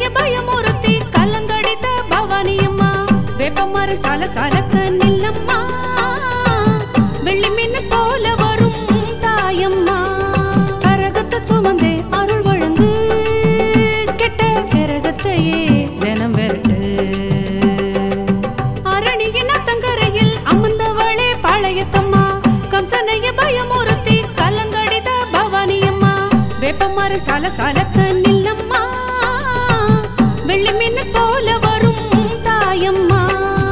பயமுறுத்தி கலங்கடித்த பவானியம்மா வேப்பமரம் சல சலக்க நில்லம்மா வெள்ளி மின்னு போல வரும் தாயம்மா கரகத்தை சுமந்தே அருள் வழங்கு கெட்ட கரகத்தையே தினம் வெறுத்து அரணியின் அத்தங்கரையில் அமர்ந்தவளே பழையத்தம்மா கம்சனைய பயமுறுத்தி கலங்கடித பவானியம்மா வேப்பமரம் சல சலக்க நில்லம்மா வெள்ளி மின்னு போல வரும் தாயம்மா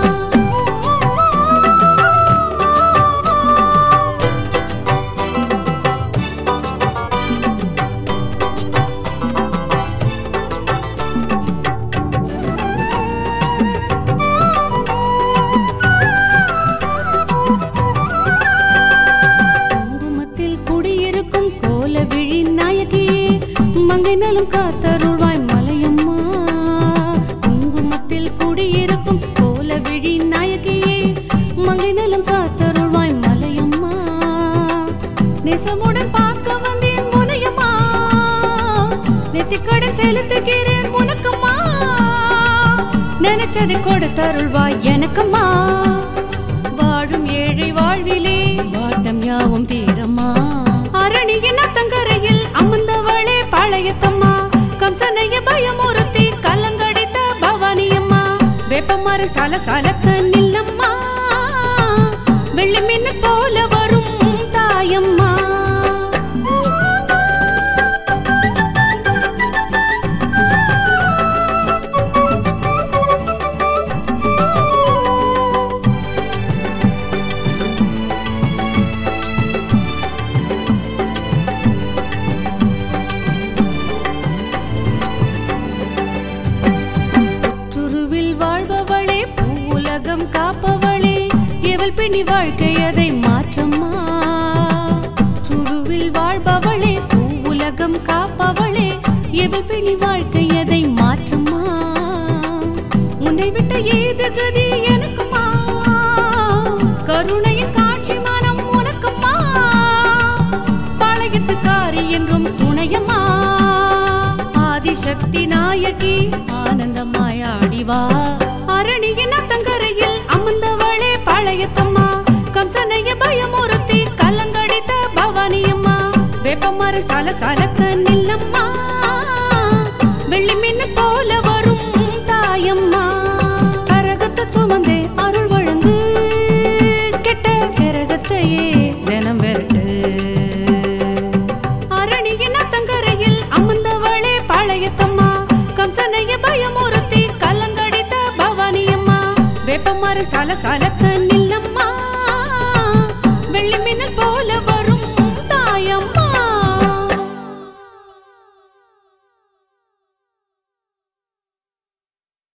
குங்குமத்தில் குடியிருக்கும் கோல விழி நாயகியே மங்கை நலம் காத்தருள்வாய் மலையம்மா குங்குமத்தில் குடியிருக்கும் கோல விழி நாயகியே மங்கை நலம் காத்தருள்வாய் மலையம்மா நேசமுடன் பார்க்க வந்தேன் முனையம்மா நெத்திக்கடன் செலுத்துகிறேன் உனக்கம்மா நினைச்சதை கொடுத்தருள்வாய் எனக்கம்மா வாழும் ஏழை வாழ்விலே வாட்டம் யாவும் தீரம்மா அரணியின் அத்தங்கரையில் அமர்ந்தவளே பழையத்தம்மா கம்சனைய பயமுறுத்தி கலங்கடித்த பவானியம்மா வேப்பமரம் சல சலக்க நில்லம்மா வெள்ளி மின்னு போல வரும் தாயம்மா சுருவில் வாழ்பவளே பூவுலகம் காப்பவளே எவள் பிணி வாழ்க்கை அதை மாற்றம்மா சுருவில் வாழ்பவளே பூவுலகம் காப்பவளே எவள் பிணி வாழ்க்கை அதை மாற்றம்மா உன்னை விட்ட ஏது கதி எனக்குமா கருணையின் காட்சி மனம் உனக்குமா பாளையத்துக்காரி என்றும் துணையம்மா ஆதிசக்தி நாயகி ஆனந்தமாய் ஆடிவா அரணியின் அத்தங்கரையில் அமர்ந்தவளே பழையத்தம்மா கம்சனைய பயமுறுத்தி கலங்கடித்த பவானியம்மா வேப்பமரம் சல சலக்க நில்லம்மா வெள்ளி மின்னு போல வரும் தாயம்மா கரகத்தை சுமந்தே அருள் வழங்கு கெட்ட கரகத்தையே தினம் வெறுத்து அரணியின் அத்தங்கரையில் அமர்ந்தவளே பழையத்தம்மா கம்சனைய பயமுறுத்தி கலங்கடித்த பவானியம்மா வேப்பமரம் சல சலக்க நில்லம்மா வெள்ளி மின்னல் போல வரும்